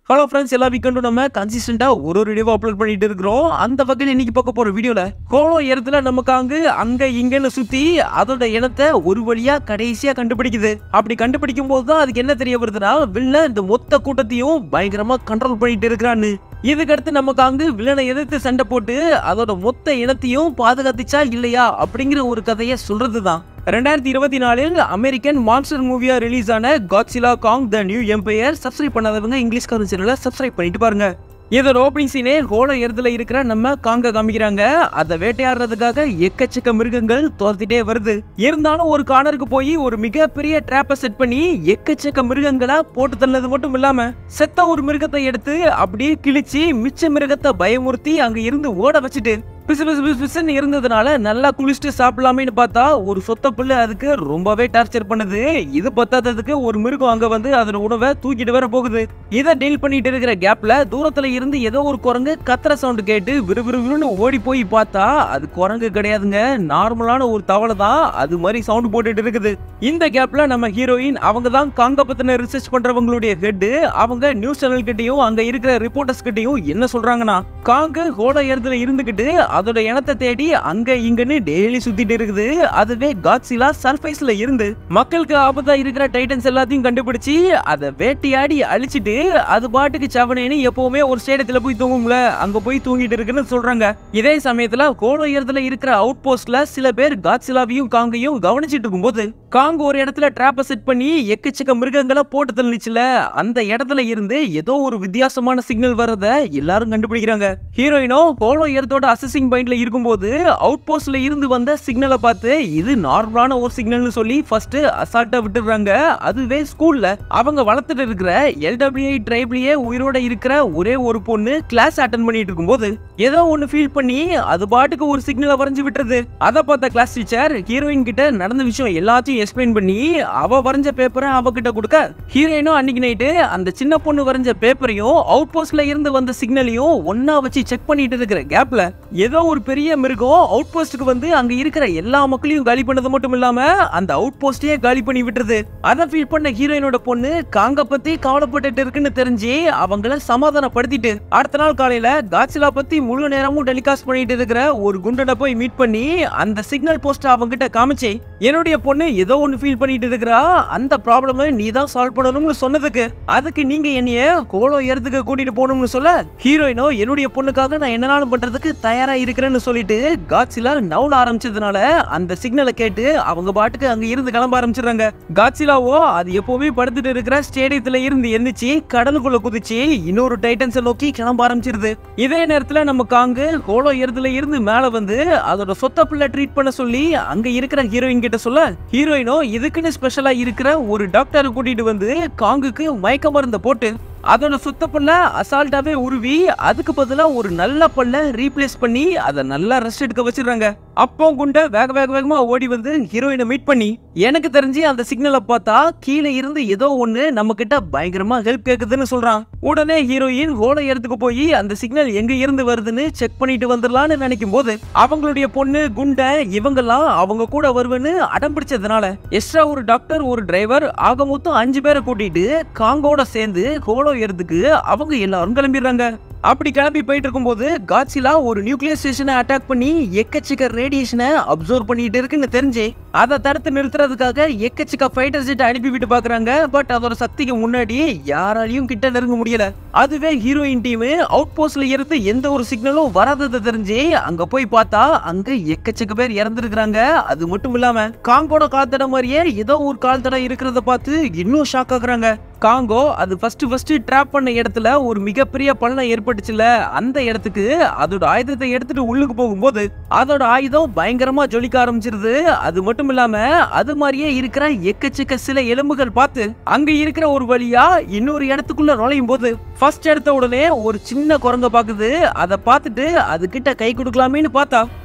hello friends எல்லா வீக்கெண்டும் நம்ம கன்சிஸ்டண்டா ஒரு ஒரு வீடியோ அப்லோட் பண்ணிட்டு இருக்கிறோம் அந்த வகையில் இன்னைக்கு பார்க்க போற வீடியோல கோலோ இடத்துல நமக்கு அங்கு அங்க இங்கன்னு சுத்தி அதோட இனத்தை ஒரு வழியா கடைசியா கண்டுபிடிக்குது அப்படி கண்டுபிடிக்கும் போது தான் அதுக்கு என்ன தெரிய வருதுன்னா வில்ல இந்த மொத்த கூட்டத்தையும் பயங்கரமா கண்ட்ரோல் பண்ணிட்டு இருக்கிறான்னு இதுக்கடுத்து நமக்கு அங்கு வில்லனை எதிர்த்து சண்டை போட்டு அதோட மொத்த இனத்தையும் பாதுகாத்துச்சா இல்லையா அப்படிங்கிற ஒரு கதையை சொல்றதுதான் ரெண்டாயிரத்தி இருபத்தி நாலில் அமெரிக்கன் மான்ஸ்டர் மூவியா ரிலீஸ் ஆன Godzilla Kong the new empire subscribe பண்ணாதவங்க இங்கிலீஷ் காரன் சேனலை சப்ஸ்கிரைப் பண்ணிட்டு பாருங்க இதோட ஓப்பனிங் சீனே ஹோல இடத்துல இருக்கிற நம்ம காங்க காமிக்கிறாங்க அதை வேட்டையாடுறதுக்காக எக்கச்சக்க மிருகங்கள் துரத்திட்டே வருது இருந்தாலும் ஒரு கார்னருக்கு போய் ஒரு மிகப்பெரிய ட்ராப்பை செட் பண்ணி எக்கச்சக்க மிருகங்களை போட்டு தள்ளது மட்டும் இல்லாம செத்த ஒரு மிருகத்தை எடுத்து அப்படியே கிழிச்சு மிச்ச மிருகத்தை பயமுறுத்தி அங்க இருந்து ஓட வச்சுட்டு பிசு பிசு பிசு பிசுன்னு இருந்ததுனால நல்லா குளிச்சுட்டு சாப்பிடலாமேன்னு பார்த்தா ஒரு சொத்த புல்லு அதுக்கு ரொம்பவே டார்ச்சர் பண்ணுது இது பத்தாததுக்கு ஒரு மிருகம் அங்க வந்து அதோட உணவை தூக்கிட்டு வர போகுது இதை டீல் பண்ணிட்டு இருக்கிற கேப்ல தூரத்துல இருந்து ஏதோ ஒரு குரங்கு கத்துற சவுண்ட் கேட்டு விறுவிறுவிறுன்னு ஓடி போய் பார்த்தா அது குரங்கு கிடையாதுங்க நார்மலான ஒரு தவளை தான் அது மாதிரி சவுண்ட் போட்டுட்டு இருக்குது இந்த கேப்ல நம்ம ஹீரோயின் அவங்க தான் காங்க பத்தின ரிசர்ச் பண்றவங்களுடைய ஹெட் அவங்க நியூஸ் சேனல் கிட்டயும் அங்க இருக்கிற ரிப்போர்ட்டர்ஸ் கிட்டயும் என்ன சொல்றாங்கன்னா காங்கு ஹோட இடத்துல இருந்துகிட்டு அதோட இனத்தை தேடி அங்க இங்கன்னு டெய்லி சுத்திட்டு இருக்குது அதுவே காட்சிலா சர்ஃபேஸ்ல இருந்து மக்களுக்கு ஆபத்தா இருக்கிற டைட்டன்ஸ் எல்லாத்தையும் கண்டுபிடிச்சு அதை வேட்டையாடி அழிச்சிட்டு அது பாட்டுக்கு சவனேன்னு எப்பவுமே ஒரு ஸ்டேடியத்துல போய் தூங்கும்ல அங்க போய் தூங்கிட்டு இருக்குன்னு சொல்றாங்க இதே சமயத்துல கோட உயரத்துல இருக்கிற அவுட் போஸ்ட்ல சில பேர் காட்சிலாவையும் காங்கையும் கவனிச்சிட்டு இருக்கும்போது காங் ஒரு இடத்துல டிராப்ப செட் பண்ணி எக்கச்சக்க மிருகங்களை போட்டு தள்ளிச்சுல அந்த இடத்துல இருந்து ஏதோ ஒரு வித்தியாசமான சிக்னல் வர்றத எல்லாரும் கண்டுபிடிக்கிறாங்க ஹீரோயினோ போலோ இடத்தோட அசசிங் பாயிண்ட்ல இருக்கும்போது அவுட் போஸ்ட்ல இருந்து வந்த சிக்னலை பார்த்து இது நார்மலான ஒரு சிக்னல்னு சொல்லி ஃபர்ஸ்ட் அசால்ட்டா விட்டுடுறாங்க அதுவே ஸ்கூல்ல அவங்க வளர்த்துட்டு இருக்கிற எல்டபிள்யூஐ ட்ரைப்லயே உயிரோட இருக்கிற ஒரே ஒரு பொண்ணு கிளாஸ் அட்டன் பண்ணிட்டு இருக்கும்போது ஏதோ ஒன்னு ஃபீல் பண்ணி அது பாட்டுக்கு ஒரு சிக்னலை வரைஞ்சு விட்டுறது அதை பார்த்த கிளாஸ் டீச்சர் ஹீரோயின் கிட்ட நடந்த விஷயம் எல்லாத்தையும் எக்ஸ்பிளைன் பண்ணி அவ வரைஞ்ச பேப்பரை அவகிட்ட கொடுக்க ஹீரோயினும் அன்னைக்கு நைட்டு அந்த சின்ன பொண்ணு வரைஞ்ச பேப்பரையும் அவுட் போஸ்ட்ல இருந்து வந்த சிக்னலையும் ஒன்னா வச்சு செக் பண்ணிட்டு இருக்கிற கேப்ல ஏதோ ஒரு பெரிய மிருகம் அவுட் போஸ்ட்டுக்கு வந்து அங்க இருக்கிற எல்லா மக்களையும் காலி பண்ணது மட்டும் இல்லாம அந்த அவுட் போஸ்டையே காலி பண்ணி விட்டுறது அதை ஃபீல் பண்ண ஹீரோயினோட பொண்ணு காங்க பத்தி கவலைப்பட்டுட்டு இருக்குன்னு தெரிஞ்சு அவங்கள சமாதானப்படுத்திட்டு அடுத்த நாள் காலையில காட்சிலா பத்தி முழு நேரமும் டெலிகாஸ்ட் பண்ணிட்டு இருக்கிற ஒரு குண்டனை போய் மீட் பண்ணி அந்த சிக்னல் போஸ்ட் அவங்க கிட்ட காமிச்சு என்னுடைய பொண்ணு ஏதோ ஒன்னு ஃபீல் பண்ணிட்டு இருக்கிறா அந்த ப்ராப்ளம் நீ தான் சால்வ் பண்ணணும்னு சொன்னதுக்கு அதுக்கு நீங்க என்னைய கோலோ ஏறதுக்கு கூட்டிட்டு போகணும்னு சொல்ல ஹீரோயினோ என்னுடைய பொண்ணுக்காக நான் என்னனாலும் பண்றதுக்கு தயாரா இருக்கிறேன்னு சொல்லிட்டு காட்சிலா நவுல ஆரம்பிச்சதுனால அந்த சிக்னலை கேட்டு அவங்க பாட்டுக்கு அங்க இருந்து கிளம்ப ஆரம்பிச்சிடுறாங்க காட்சிலாவோ அது எப்பவுமே படுத்துட்டு இருக்கிற ஸ்டேடியத்துல இருந்து எந்திரிச்சு கடலுக்குள்ள குதிச்சு இன்னொரு டைட்டன்ஸை நோக்கி கிளம்ப ஆரம்பிச்சிருது இதே நேரத்துல நம்ம காங்கு கோலோ ஏறதுல இருந்து மேல வந்து அதோட சொத்த பிள்ளை ட்ரீட் பண்ண சொல்லி அங்க இருக்கிற ஹீரோயின் கிட்ட சொல்ல ஹீரோயினோ இதுக்குன்னு ஸ்பெஷலா இருக்கிற ஒரு டாக்டரை கூட்டிட்டு வந்து காங்குக்கு மயக்க மருந்த போட்டு அதோட சுத்த பல்ல அசால்ட்டாவே உருவி அதுக்கு பதிலா ஒரு நல்ல பல்ல ரீப்ளேஸ் பண்ணி அதை நல்லா ரெஸ்ட் எடுக்க வச்சிடுறாங்க அப்போ குண்ட வேக வேக வேகமா ஓடி வந்து ஹீரோயினை மீட் பண்ணி எனக்கு தெரிஞ்சு அந்த சிக்னலை பார்த்தா கீழே இருந்து ஏதோ ஒண்ணு நம்ம கிட்ட பயங்கரமா ஹெல்ப் கேக்குதுன்னு சொல்றான் உடனே ஹீரோயின் ஓட இடத்துக்கு போய் அந்த சிக்னல் எங்க இருந்து வருதுன்னு செக் பண்ணிட்டு வந்துடலாம்னு நினைக்கும் போது அவங்களுடைய பொண்ணு குண்ட இவங்கெல்லாம் அவங்க கூட வருவேன்னு அடம் பிடிச்சதுனால எக்ஸ்ட்ரா ஒரு டாக்டர் ஒரு டிரைவர் ஆக மொத்தம் அஞ்சு பேரை கூட்டிட்டு காங்கோட சேர்ந்து கோலோ ஏறதுக்கு அவங்க எல்லாரும் கிளம்பிடுறாங்க அப்படி கிளம்பி போயிட்டு இருக்கும்போது காட்சிலா ஒரு நியூக்ளியர் ஸ்டேஷனை அட்டாக் பண்ணி எக்கச்சக்க ரேடியேஷனை அப்சர்வ் பண்ணிட்டு இருக்குன்னு தெரிஞ்சு அதை தடுத்து நிறுத்துறதுக்காக எக்கச்சக்க ஃபைட்டர் ஜெட் அனுப்பி விட்டு பாக்குறாங்க பட் அதோட சக்திக்கு முன்னாடி யாராலையும் கிட்ட நெருங்க முடியல அதுவே ஹீரோயின் டீம் அவுட் போஸ்ட்ல இருந்து எந்த ஒரு சிக்னலும் வராததை தெரிஞ்சு அங்க போய் பார்த்தா அங்க எக்கச்சக்க பேர் இறந்துருக்காங்க அது மட்டும் இல்லாம காங்கோட கால் தடம் மாதிரியே ஏதோ ஒரு கால் தடம் இருக்கிறத பார்த்து இன்னும் ஷாக் ஆகுறாங்க காங்கோ அது ஃபர்ஸ்ட் ஃபர்ஸ்ட் ட்ராப் பண்ண இடத்துல ஒரு மிகப்பெரிய பள்ளம் ஏற்பட்டுச்சுல அந்த இடத்துக்கு அதோட ஆயுதத்தை எடுத்துட்டு உள்ளுக்கு போகும்போது அதோட ஆயுதம் பயங்கரமா ஜொலிக்க ஆரம்பிச்சிருது அது மட்டும் இல்லாம அது மாதிரியே இருக்கிற எக்கச்சக்க சில எலும்புகள் பார்த்து அங்க இருக்கிற ஒரு வழியா இன்னொரு இடத்துக்குள்ள நுழையும் போது ஃபர்ஸ்ட் எடுத்த உடனே ஒரு சின்ன குரங்க பாக்குது அதை பார்த்துட்டு அது கிட்ட கை கொடுக்கலாமேன்னு பார்த்தா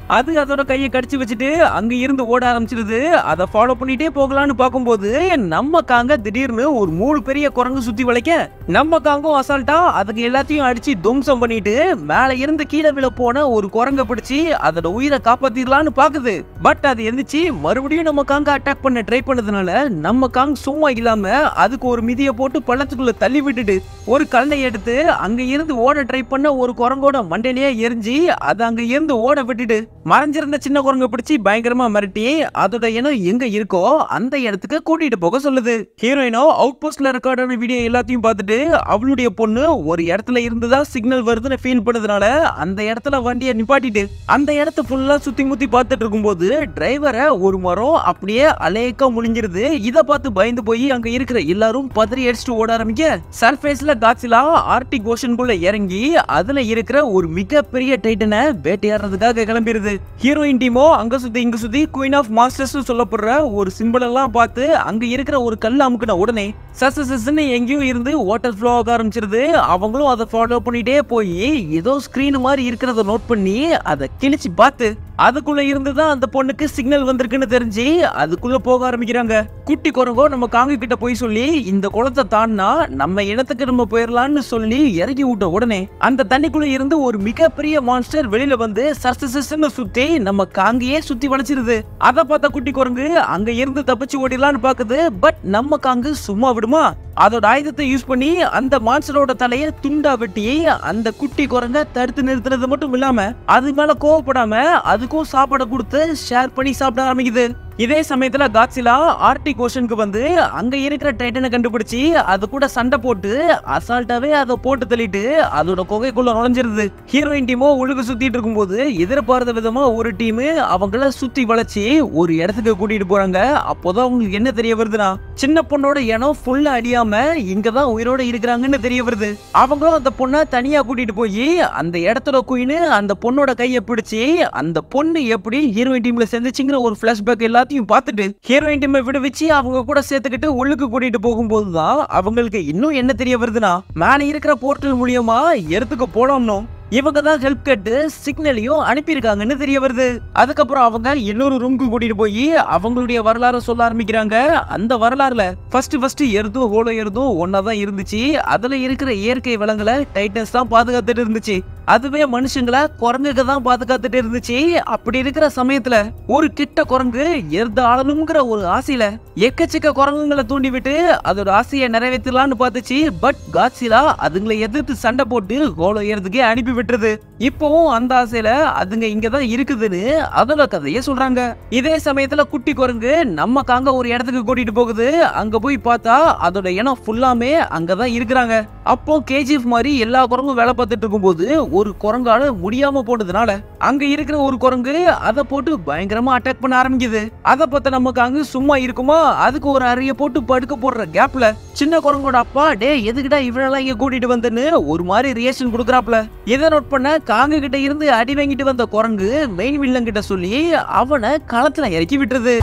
அது அதோட கையை கடிச்சு வச்சுட்டு அங்க இருந்து ஓட ஆரம்பிச்சிருது அதை ஃபாலோ பண்ணிட்டே போகலான்னு பார்க்கும்போது நம்ம காங்க திடீர்னு ஒரு மூணு பெரிய குரங்கு சுத்தி வளைக்க நம்ம காங்கும் அசால்ட்டா அதுக்கு எல்லாத்தையும் அடிச்சு துவம்சம் பண்ணிட்டு மேல இருந்து கீழே விழ போன ஒரு குரங்க பிடிச்சி அதோட உயிரை காப்பாத்திடலான்னு பாக்குது பட் அது எந்திரிச்சு மறுபடியும் நம்ம காங்க அட்டாக் பண்ண ட்ரை பண்ணதுனால நம்ம காங் சும்மா இல்லாம அதுக்கு ஒரு மிதிய போட்டு பள்ளத்துக்குள்ள தள்ளி விட்டுட்டு ஒரு கல்லை எடுத்து அங்க இருந்து ஓட ட்ரை பண்ண ஒரு குரங்கோட மண்டையிலேயே எரிஞ்சு அது அங்க இருந்து ஓட விட்டுட்டு மறைஞ்சிருந்த சின்ன குரங்க பிடிச்சி பயங்கரமா மிரட்டி அதோட இனம் எங்க இருக்கோ அந்த இடத்துக்கு கூட்டிட்டு போக சொல்லுது ஹீரோயினோ அவுட் போஸ்ட்ல ரெக்கார்டான வீடியோ எல்லாத்தையும் பார்த்துட்டு அவளுடைய பொண்ணு ஒரு இடத்துல இருந்துதான் சிக்னல் வருதுன்னு ஃபீல் பண்ணதுனால அந்த இடத்துல வண்டியை நிப்பாட்டிட்டு அந்த இடத்த ஃபுல்லா சுத்தி முத்தி பார்த்துட்டு இருக்கும்போது டிரைவரை ஒரு மரம் அப்படியே அலேக்கா முடிஞ்சிருது இத பார்த்து பயந்து போய் அங்க இருக்கிற எல்லாரும் பதறி அடிச்சுட்டு ஓட ஆரம்பிக்க சர்ஃபேஸ்ல காட்சிலா ஆர்டிக் ஓஷனுக்குள்ள இறங்கி அதுல இருக்கிற ஒரு மிகப்பெரிய டைட்டனை வேட்டையாடுறதுக்காக கிளம்பிடுது ஹீரோயின் டீமோ அங்க சுத்தி இங்க சுத்தி குயின் ஆஃப் மாஸ்டர்ஸ் சொல்லப்படுற ஒரு சிம்பிள் எல்லாம் பார்த்து அங்க இருக்கிற ஒரு கல் அமுக்குன உடனே சச சசன்னு எங்கேயோ இருந்து வாட்டர் ஃப்ளோ ஆக ஆரம்பிச்சிருது அவங்களும் அதை ஃபாலோ பண்ணிட்டே போய் ஏதோ ஸ்கிரீன் மாதிரி இருக்கிறத நோட் பண்ணி அதை கிழிச்சு பார்த்து அதுக்குள்ள இருந்து தான் அந்த பொண்ணுக்கு சிக்னல் வந்திருக்குன்னு தெரிஞ்சு அதுக்குள்ள போக ஆரம்பிக்கிறாங்க குட்டி குரங்கோ நம்ம காங்க கிட்ட போய் சொல்லி இந்த குளத்தை தாண்டினா நம்ம இடத்துக்கு நம்ம போயிடலாம்னு சொல்லி இறக்கி விட்ட உடனே அந்த தண்ணிக்குள்ள இருந்து ஒரு மிகப்பெரிய மான்ஸ்டர் வெளியில வந்து சர்ச சர்சன்னு சுத்தி நம்ம காங்கையே சுத்தி வளைச்சிருது அதை பார்த்த குட்டி குரங்கு அங்க இருந்து தப்பிச்சு ஓடிடலாம்னு பாக்குது பட் நம்ம காங்கு சும்மா விடுமா அதோட ஆயுதத்தை யூஸ் பண்ணி அந்த மான்ஸ்டரோட தலைய துண்டா வெட்டி அந்த குட்டி குரங்க தடுத்து நிறுத்துறது மட்டும் இல்லாம அது மேல கோவப்படாம அதுக்கும் சாப்பாடு கொடுத்து ஷேர் பண்ணி சாப்பிட ஆரம்பிக்குது இதே சமயத்துல காட்சிலா ஆர்டிக் ஓஷனுக்கு வந்து அங்க இருக்கிற டைட்டனை கண்டுபிடிச்சு அது கூட சண்டை போட்டு அசால்ட்டாவே அதை போட்டு தள்ளிட்டு அதோட குகைக்குள்ள நுழைஞ்சிருது ஹீரோயின் டீமோ ஒழுங்கு சுத்திட்டு இருக்கும்போது எதிர்பார்த்த விதமா ஒரு டீம் அவங்கள சுத்தி வளைச்சு ஒரு இடத்துக்கு கூட்டிட்டு போறாங்க அப்போதான் அவங்களுக்கு என்ன தெரிய வருதுன்னா சின்ன பொண்ணோட இனம் ஃபுல்லா அடியாம இங்கதான் உயிரோட இருக்கிறாங்கன்னு தெரிய வருது அவங்களும் அந்த பொண்ணை தனியா கூட்டிட்டு போய் அந்த இடத்தோட குயின் அந்த பொண்ணோட கையை பிடிச்சி அந்த பொண்ணு எப்படி ஹீரோயின் டீம்ல சேர்ந்துச்சுங்கிற ஒரு பிளாஷ்பேக் எல்லாத்தையும் பார்த்துட்டு ஹீரோயின் டீமை விடுவிச்சு அவங்க கூட சேர்த்துக்கிட்டு உள்ளுக்கு கூட்டிட்டு போகும்போது தான் அவங்களுக்கு இன்னும் என்ன தெரிய வருதுன்னா மேலே இருக்கிற போர்ட்டல் மூலியமா இடத்துக்கு போனோம்னோ இவங்க தான் ஹெல்ப் கேட்டு சிக்னலையும் அனுப்பியிருக்காங்கன்னு தெரிய வருது அதுக்கப்புறம் அவங்க இன்னொரு ரூமுக்கு கூட்டிட்டு போய் அவங்களுடைய வரலாறு சொல்ல ஆரம்பிக்கிறாங்க அந்த வரலாறுல ஃபர்ஸ்ட் ஃபர்ஸ்ட் எருதும் ஹோலோ எருதும் ஒன்னா தான் இருந்துச்சு அதுல இருக்கிற இயற்கை வளங்களை டைட்டன்ஸ் தான் பாதுகாத்துட்டு இருந்துச்சு அதுவே மனுஷங்களை குரங்குக்கு தான் பாதுகாத்துட்டு இருந்துச்சு அப்படி இருக்கிற சமயத்துல ஒரு கிட்ட குரங்கு எருது ஆளணுங்கிற ஒரு ஆசையில எக்கச்சக்க குரங்குங்களை தூண்டி விட்டு அதோட ஆசையை நிறைவேற்றலாம்னு பார்த்துச்சு பட் காட்சிலா அதுங்களை எதிர்த்து சண்டை போட்டு கோல ஏறதுக்கே அனுப்பி விட்டுருது இப்பவும் அந்த ஆசையில அதுங்க இங்கதான் இருக்குதுன்னு அதோட கதையை சொல்றாங்க இதே சமயத்துல குட்டி குரங்கு நம்ம காங்க ஒரு இடத்துக்கு கூட்டிட்டு போகுது அங்க போய் பார்த்தா அதோட இனம் ஃபுல்லாமே அங்கதான் இருக்கிறாங்க அப்போ கேஜிஎஃப் மாதிரி எல்லா குரங்கும் வேலை பார்த்துட்டு இருக்கும்போது ஒரு குரங்கால முடியாம போனதுனால அங்க இருக்கிற ஒரு குரங்கு அதை போட்டு பயங்கரமா அட்டாக் பண்ண ஆரம்பிக்குது அதை பார்த்த நமக்கு அங்க சும்மா இருக்குமா அதுக்கு ஒரு அறைய போட்டு படுக்க போடுற கேப்ல சின்ன குரங்கோட அப்பா டே எதுக்கிட்டா இவனெல்லாம் இங்க கூட்டிட்டு வந்தேன்னு ஒரு மாதிரி ரியாக்ஷன் கொடுக்குறாப்ல இதை நோட் பண்ண காங்க கிட்ட இருந்து அடி வாங்கிட்டு வந்த குரங்கு மெயின் வில்லன் கிட்ட சொல்லி அவனை களத்துல இறக்கி விட்டுருது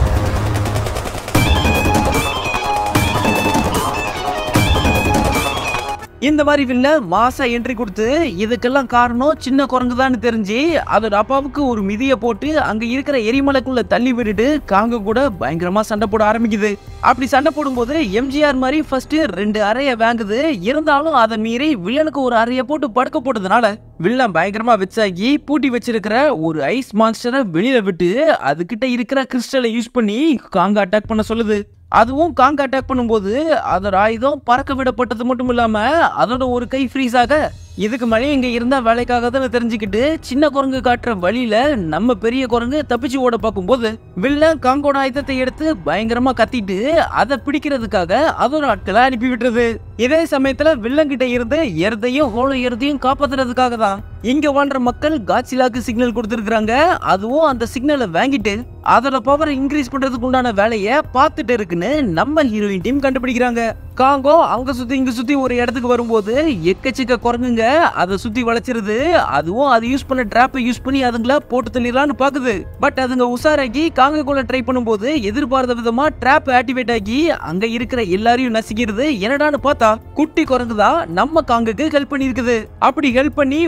இந்த மாதிரி வில்ல மாசா என்ட்ரி கொடுத்து இதுக்கெல்லாம் காரணம் சின்ன குரங்கு தான் தெரிஞ்சு அதோட அப்பாவுக்கு ஒரு மிதியை போட்டு அங்க இருக்கிற எரிமலைக்குள்ள தள்ளி விட்டுட்டு காங்க கூட பயங்கரமா சண்டை போட ஆரம்பிக்குது அப்படி சண்டை போடும்போது எம்ஜிஆர் மாதிரி ஃபர்ஸ்ட் ரெண்டு அறைய வாங்குது இருந்தாலும் அதை மீறி வில்லனுக்கு ஒரு அறைய போட்டு படுக்க போட்டதுனால வில்லன் பயங்கரமா வெச்சாகி பூட்டி வச்சிருக்கிற ஒரு ஐஸ் மான்ஸ்டரை வெளியில விட்டு அதுகிட்ட இருக்கிற கிறிஸ்டலை யூஸ் பண்ணி காங்க அட்டாக் பண்ண சொல்லுது அதுவும் காங்க அட்டாக் பண்ணும்போது அதோட ஆயுதம் பறக்க விடப்பட்டது மட்டும் இல்லாம அதோட ஒரு கை ஃப்ரீஸ் ஆக இதுக்கு மேலே இங்க இருந்தா வேலைக்காகதான் தெரிஞ்சுக்கிட்டு சின்ன குரங்கு காட்டுற வழியில நம்ம பெரிய குரங்கு தப்பிச்சு ஓட பார்க்கும்போது வில்லன் காங்கோட ஆயுதத்தை எடுத்து பயங்கரமா கத்திட்டு அதை பிடிக்கிறதுக்காக அதோட ஆட்களை அனுப்பி விட்டுருது இதே சமயத்துல வில்லன் கிட்ட இருந்து எருதையும் ஹோலோ எருதையும் காப்பாத்துறதுக்காக தான் இங்க வாழ்ற மக்கள் காட்சிலாக்கு சிக்னல் கொடுத்துருக்காங்க அதுவும் அந்த சிக்னலை வாங்கிட்டு அதோட பவரை இன்க்ரீஸ் பண்றதுக்கு உண்டான வேலையை பார்த்துட்டு இருக்குன்னு நம்ம ஹீரோயின் டீம் கண்டுபிடிக்கிறாங்க காங்கோ அங்க சுத்தி இங்க சுத்தி ஒரு இடத்துக்கு வரும்போது எக்கச்சக்க குரங்குங்க அதை சுத்தி வளைச்சிருது அதுவும் அது யூஸ் பண்ண ட்ராப்பை யூஸ் பண்ணி அதுங்கள போட்டு தள்ளிடலாம்னு பாக்குது பட் அதுங்க உஷாராக்கி காங்கக்குள்ள ட்ரை பண்ணும்போது எதிர்பார்த்த விதமா ட்ராப் ஆக்டிவேட் ஆகி அங்க இருக்கிற எல்லாரையும் நசிக்கிறது என்னடான்னு பார்த்தா குட்டி குரங்கு தான் நம்ம காங்குக்கு ஹெல்ப் பண்ணி இருக்குது அப்படி ஹெல்ப் பண்ணி ஒரு வழி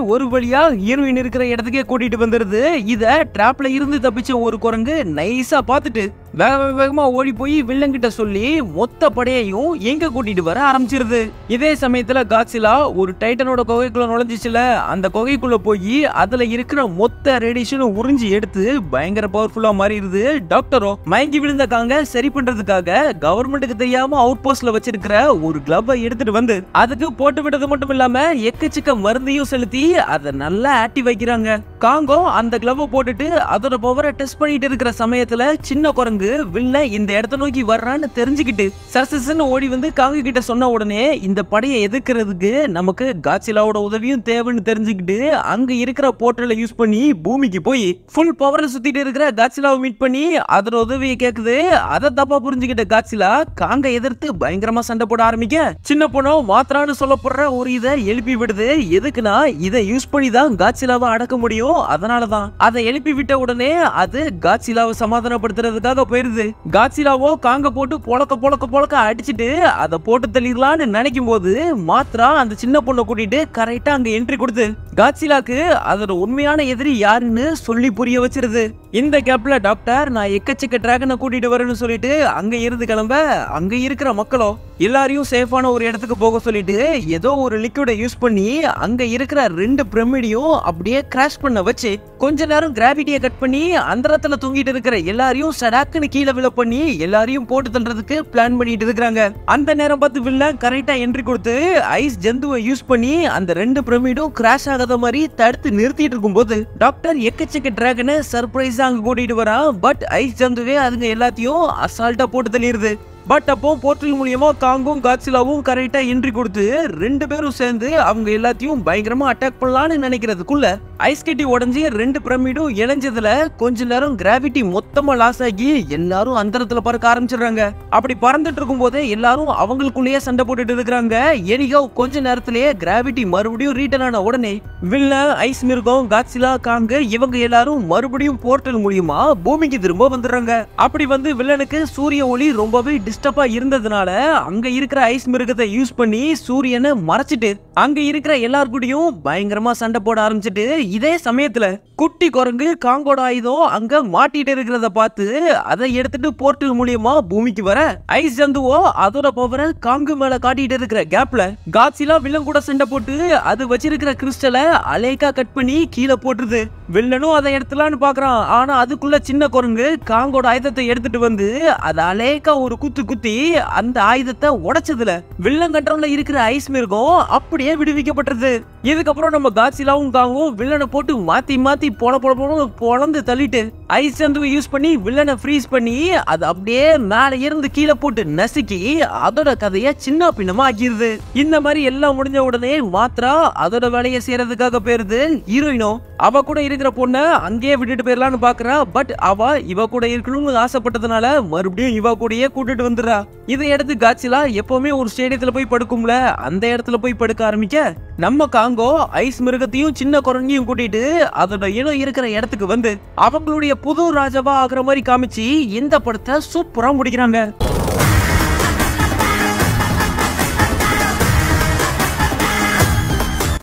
வழியா ஹீரோயின் இருக்கிற இடத்துக்கே கூட்டிட்டு வந்துருது இத டிராப்ல இருந்து தப்பிச்ச ஒரு குரங்கு நைஸா பார்த்துட்டு வேக வேக வேகமா ஓடி போய் வில்லன் கிட்ட சொல்லி மொத்த படையையும் எங்க கூட்டிட்டு வர ஆரம்பிச்சிருது இதே சமயத்துல காட்சிலா ஒரு டைட்டனோட குகைக்குள்ள நுழைஞ்சிச்சுல அந்த குகைக்குள்ள போய் அதுல இருக்கிற மொத்த ரேடியேஷனும் உறிஞ்சி எடுத்து பயங்கர பவர்ஃபுல்லா மாறிடுது டாக்டரோ மயங்கி விழுந்தக்காங்க சரி பண்றதுக்காக கவர்மெண்ட்டுக்கு தெரியாம அவுட் போஸ்ட்ல வச்சிருக்கிற ஒரு கிளப்பை எடுத்துட்டு வந்து அதுக்கு போட்டு விட்டது மட்டும் இல்லாம எக்கச்சக்க மருந்தையும் செலுத்தி அதை நல்லா ஆக்டிவ் வைக்கிறாங்க காங்கோ அந்த கிளவை போட்டுட்டு அதோட பவரை டெஸ்ட் பண்ணிட்டு இருக்கிற சமயத்துல சின்ன குரங்கு வில்ல இந்த இடத்த நோக்கி வர்றான்னு தெரிஞ்சுக்கிட்டு சரசன்னு ஓடி வந்து காங்கு கிட்ட சொன்ன உடனே இந்த படையை எதிர்க்கிறதுக்கு நமக்கு காட்சிலாவோட உதவியும் தேவைன்னு தெரிஞ்சுக்கிட்டு அங்க இருக்கிற போர்ட்டலை யூஸ் பண்ணி பூமிக்கு போய் ஃபுல் பவர்ல சுத்திட்டு இருக்கிற காட்சிலாவை மீட் பண்ணி அதோட உதவியை கேக்குது அதை தப்பா புரிஞ்சுக்கிட்ட காட்சிலா காங்க எதிர்த்து பயங்கரமா சண்டை போட ஆரம்பிக்க சின்ன பொண்ணோ மாத்திரான்னு சொல்லப்படுற ஒரு இதை எழுப்பி விடுது எதுக்குன்னா இதை யூஸ் பண்ணி தான் காட்சிலாவை அடக்க முடியும் அதனாலதான் அதை எழுப்பி விட்ட உடனே அது காட்சிலாவை சமாதானப்படுத்துறதுக்காக போயிருது காட்சிலாவோ காங்க போட்டு பொழக்க பொழக்க பொழக்க அடிச்சிட்டு அதை போட்டு தள்ளிடலான்னு நினைக்கும் போது மாத்ரா அந்த சின்ன பொண்ணை கூட்டிட்டு கரெக்டா அங்க என்ட்ரி கொடுத்து காட்சிலாக்கு அதோட உண்மையான எதிரி யாருன்னு சொல்லி புரிய வச்சிருது இந்த கேப்ல டாக்டர் நான் எக்கச்சக்க டிராகனை கூட்டிட்டு வரேன்னு சொல்லிட்டு அங்க இருந்து கிளம்ப அங்க இருக்கிற மக்களோ எல்லாரையும் சேஃபான ஒரு இடத்துக்கு போக சொல்லிட்டு ஏதோ ஒரு லிக்விடை யூஸ் பண்ணி அங்க இருக்கிற ரெண்டு பிரமிடையும் அப்படியே கிராஷ் பண்ண வச்சு கொஞ்ச நேரம் கிராவிட்டியை கட் பண்ணி அந்தரத்துல தூங்கிட்டு இருக்கிற எல்லாரையும் சடாக்குன்னு கீழே விழ பண்ணி எல்லாரையும் போட்டு தள்ளுறதுக்கு பிளான் பண்ணிட்டு இருக்காங்க அந்த நேரம் பார்த்து வில்லன் கரெக்டா என்ட்ரி கொடுத்து ஐஸ் ஜந்துவை யூஸ் பண்ணி அந்த ரெண்டு பிரமிடும் கிராஷ் ஆகாத மாதிரி தடுத்து நிறுத்திட்டு இருக்கும்போது டாக்டர் எக்கச்சக்க டிராகனை சர்ப்ரைஸா அங்க கூட்டிட்டு வரா பட் ஐஸ் ஜந்துவே அதுங்க எல்லாத்தையும் அசால்ட்டா போட்டு தள்ளிடுது பட் அப்போ போர்ட்டல் மூலியமா காங்கும் காட்சிலாவும் கரெக்டா என்ட்ரி கொடுத்து ரெண்டு பேரும் சேர்ந்து அவங்க எல்லாத்தையும் பயங்கரமா அட்டாக் பண்ணலாம்னு நினைக்கிறதுக்குள்ள ஐஸ் கட்டி உடஞ்சி ரெண்டு பிரமிடும் இணைஞ்சதுல கொஞ்ச நேரம் கிராவிட்டி மொத்தமா லாஸ் ஆகி எல்லாரும் அந்தரத்துல பறக்க ஆரம்பிச்சிடுறாங்க அப்படி பறந்துட்டு இருக்கும் போதே எல்லாரும் அவங்களுக்குள்ளேயே சண்டை போட்டுட்டு இருக்கிறாங்க எனிகோ கொஞ்ச நேரத்திலேயே கிராவிட்டி மறுபடியும் ரீட்டன் ஆன உடனே வில்ல ஐஸ் மிருகம் காட்சிலா காங்க இவங்க எல்லாரும் மறுபடியும் போர்ட்டல் மூலியமா பூமிக்கு திரும்ப வந்துடுறாங்க அப்படி வந்து வில்லனுக்கு சூரிய ஒளி ரொம்பவே டிஸ்டர்பா இருந்ததுனால அங்க இருக்கிற ஐஸ் மிருகத்தை யூஸ் பண்ணி சூரியனை மறைச்சிட்டு அங்க இருக்கிற எல்லார் கூடயும் பயங்கரமா சண்டை போட ஆரம்பிச்சிட்டு இதே சமயத்துல குட்டி குரங்கு காங்கோட ஆயுதம் அங்க மாட்டிட்டு இருக்கிறத பார்த்து அதை எடுத்துட்டு போர்ட்டல் மூலியமா பூமிக்கு வர ஐஸ் ஜந்துவோ அதோட பவரை காங்கு மேல காட்டிட்டு இருக்கிற கேப்ல காட்சிலா வில்லன் கூட சண்டை போட்டு அது வச்சிருக்கிற கிறிஸ்டலை அலேக்கா கட் பண்ணி கீழே போட்டுருது வில்லனும் அதை எடுத்துலான்னு பாக்குறான் ஆனா அதுக்குள்ள சின்ன குரங்கு காங்கோட ஆயுதத்தை எடுத்துட்டு வந்து அதை அலேக்கா ஒரு குத்து குத்தி அந்த ஆயுதத்தை உடைச்சதுல வில்லன் கண்ட்ரோல்ல இருக்கிற ஐஸ் மிருகம் அப்படியே விடுவிக்கப்பட்டது இதுக்கப்புறம் நம்ம காட்சிலாவும் காங்கும் வில்லனை போட்டு மாத்தி மாத்தி பொல பொல பொல பொழந்து தள்ளிட்டு ஐஸ் சந்துவை யூஸ் பண்ணி வில்லனை ஃப்ரீஸ் பண்ணி அது அப்படியே மேல இருந்து கீழே போட்டு நசுக்கி அதோட கதைய சின்ன பின்னமா ஆக்கிடுது இந்த மாதிரி எல்லாம் முடிஞ்ச உடனே மாத்ரா அதோட வேலையை செய்யறதுக்காக போயிருது ஹீரோயினோ அவ கூட இருக்கிற பொண்ண அங்கேயே விட்டுட்டு போயிடலாம்னு பாக்குறா பட் அவ இவ கூட இருக்கணும்னு ஆசைப்பட்டதுனால மறுபடியும் இவ கூடயே கூட்டிட்டு வந்துடுறா இதை எடுத்து காட்சிலா எப்பவுமே ஒரு ஸ்டேடியத்துல போய் படுக்கும்ல அந்த இடத்துல போய் படுக்க ஆரம்பிக்க நம்ம காங்கோ ஐஸ் மிருகத்தையும் சின்ன குரங்கையும் கூட்டிட்டு அதோட இனம் இருக்கிற இடத்துக்கு வந்து அவங்களுடைய புது ராஜாவா ஆகுற மாதிரி காமிச்சு இந்த படத்தை சூப்பரா முடிக்கிறாங்க